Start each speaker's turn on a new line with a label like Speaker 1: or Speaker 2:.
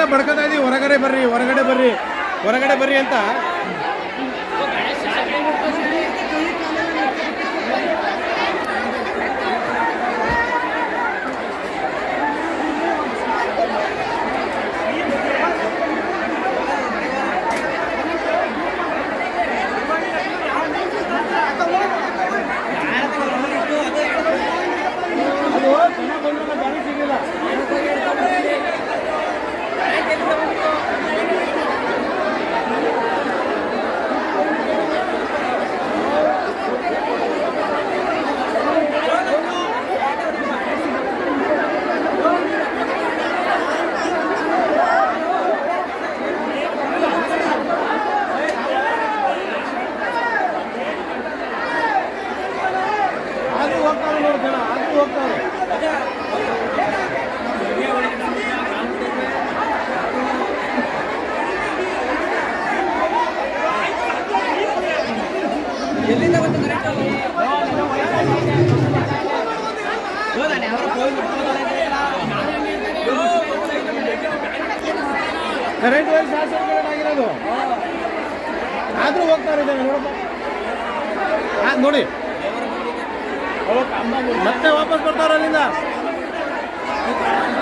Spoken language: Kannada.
Speaker 1: ಅವಾಗಿಂದ ಬಡ್ಕೊತಾ ಇದೀವಿ ಹೊರಗಡೆ ಬರ್ರಿ ಹೊರಗಡೆ ಬರ್ರಿ ಹೊರಗಡೆ ಬರ್ರಿ ಅಂತ ಅದು ಚೆನ್ನಾಗ್ ಬಂದ್ರೆ ಗಾಡಿ ಸಿಗಲಿಲ್ಲ ಆದ್ರೂ ಹೋಗ್ತಾರೆ ನೋಡಿ ಜನ ಆದ್ರೂ ಹೋಗ್ತಾರೆ ಕರೆಂಟ್ ವೈರ್ ಶಾರ್ಟ್ ಸರ್ಕ್ಯೂಟ್ ಆಗಿರೋದು ಆದ್ರೂ ಹೋಗ್ತಾರೆ ಜನ ನೋಡಪ್ಪ ಆ, ನೋಡಿ ಮತ್ತೆ ವಾಪಸ್ ಬರ್ತಾರ ಅಲ್ಲಿಂದ